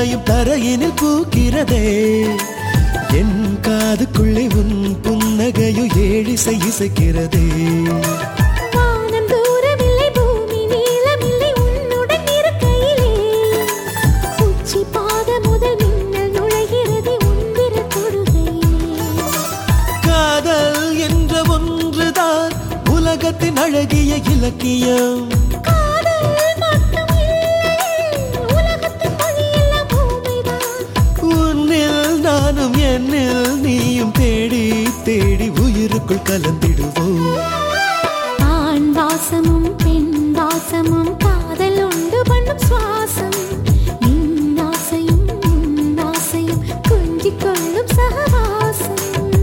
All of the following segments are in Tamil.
இரண்டாயும் தரையினில் பூக்கிறதே என் காதுக்குள்ளே உன் புன்னகையோ ஏழிசை இசைக்கிறதே வானம் தூரமில்லை பூமி நீளமில்லை உன்னுடன் இருக்கையிலே உச்சி பாத முதல் மின்னல் நுழைகிறது உன் விரல் தொடுகையிலே காதல் என்ற ஒன்றுதான் உலகத்தின் அழகிய இலக்கியம் காதல் மட்டும் இல்லை உலகத்தின் மொழியெல்லாம் பூமிதான் உன்னில் நானும் என்னில் நீயும் தேடி தேடி உயிருக்குள் கலந்திடுவோம் ஆண் வாசமும் பெண் வாசமும் காதல் உண்டு பண்ணும் சுவாசம் என் ஆசையும் உன் ஆசையும் கொஞ்சிக் கொள்ளும் சகவாசம்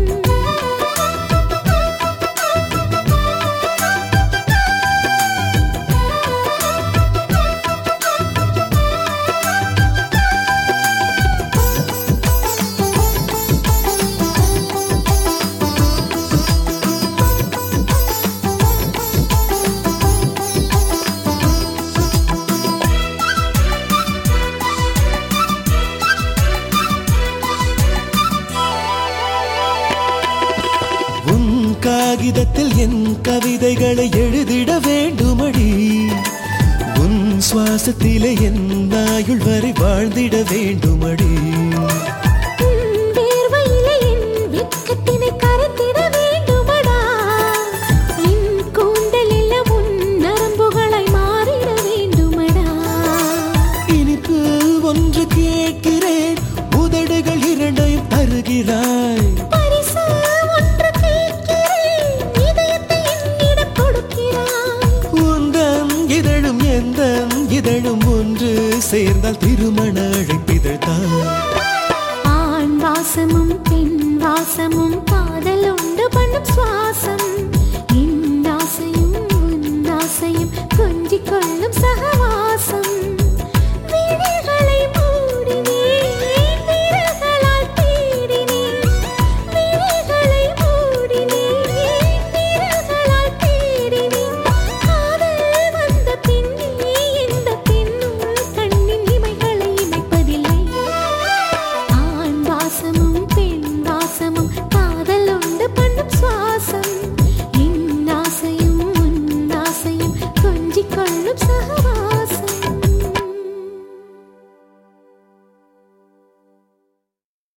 உன் காகிதத்தில் என் கவிதைகளை எழுதிட வேண்டுமடி உன் சுவாசத்திலே என் ஆயுள் வரை வாழ்ந்திட வேண்டுமடி உன் வேர்வையிலே என் வெட்கத்தினை கரைத்திட வேண்டுமடா என் கூந்தலில் உன் நரம்புகளாய் மாறிட வேண்டுமடா இனிப்பு ஒன்று கேட்கிறேன் உதடுகள் இரண்டையும் தருகிறாய் பரிசு ஒன்று கேட்கிறேன் இதயத்தை என்னிடம் கொடுக்கிறாய் உந்தன் இதழும் எந்த இதழும் ஒன்று சேர்ந்தால் திருமண அழைப்பிதழ் தான் ஆண் வாசமும் பெண் வாசமும் காதல் உண்டு பண்ணும் சுவாசம் என் ஆசையும் உன் ஆசையும் கொஞ்சிக் கொள்ளும் சகவாசம்